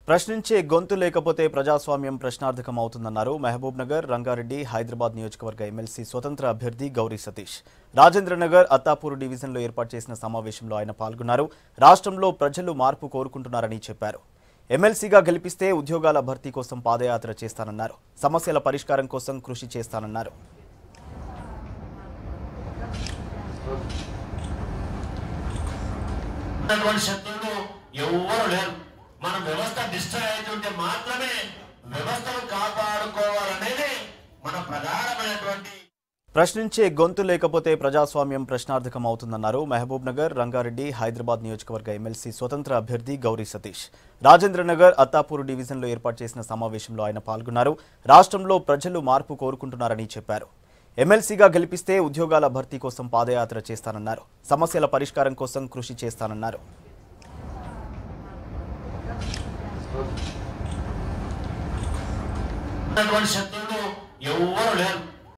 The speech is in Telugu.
ప్రశ్నించే గొంతు లేకపోతే ప్రజాస్వామ్యం ప్రశ్నార్థకం అవుతుందన్నారు మహబూబ్ నగర్ రంగారెడ్డి హైదరాబాద్ నియోజకవర్గ ఎమ్మెల్సీ స్వతంత్ర అభ్యర్థి గౌరీ సతీష్ రాజేంద్రనగర్ అత్తాపూర్ డివిజన్లో ఏర్పాటు చేసిన సమావేశంలో ఆయన పాల్గొన్నారు రాష్ట్రంలో ప్రజలు మార్పు కోరుకుంటున్నారని చెప్పారు ఎమ్మెల్సీగా గెలిపిస్తే ఉద్యోగాల భర్తీ కోసం పాదయాత్ర చేస్తానన్నారు సమస్యల పరిష్కారం కోసం కృషి చేస్తానన్నారు ఉన్నటువంటి శత్రువులు ఎవ్వరు లేరు మన వ్యవస్థ డిస్ట్రాయ్ అవుతుంటే మాత్రమే వ్యవస్థను కాపాడుకోవాలనేది మన ప్రధానమైనటువంటి ప్రశ్నించే గొంతు లేకపోతే ప్రజాస్వామ్యం ప్రశ్నార్థకం అవుతుందన్నారు మహబూబ్ నగర్ రంగారెడ్డి హైదరాబాద్ నియోజకవర్గ ఎమ్మెల్సీ స్వతంత్ర అభ్యర్థి గౌరీ సతీష్ రాజేంద్రనగర్ అత్తాపూర్ డివిజన్లో ఏర్పాటు చేసిన సమావేశంలో ఆయన పాల్గొన్నారు రాష్ట్రంలో ప్రజలు మార్పు కోరుకుంటున్నారని చెప్పారు ఎమ్మెల్సీగా గెలిపిస్తే ఉద్యోగాల భర్తీ కోసం పాదయాత్ర చేస్తానన్నారు సమస్యల పరిష్కారం కోసం కృషి చేస్తానన్నారు ఉన్నటువంటి శత్రువులు ఎవ్వరు లేరు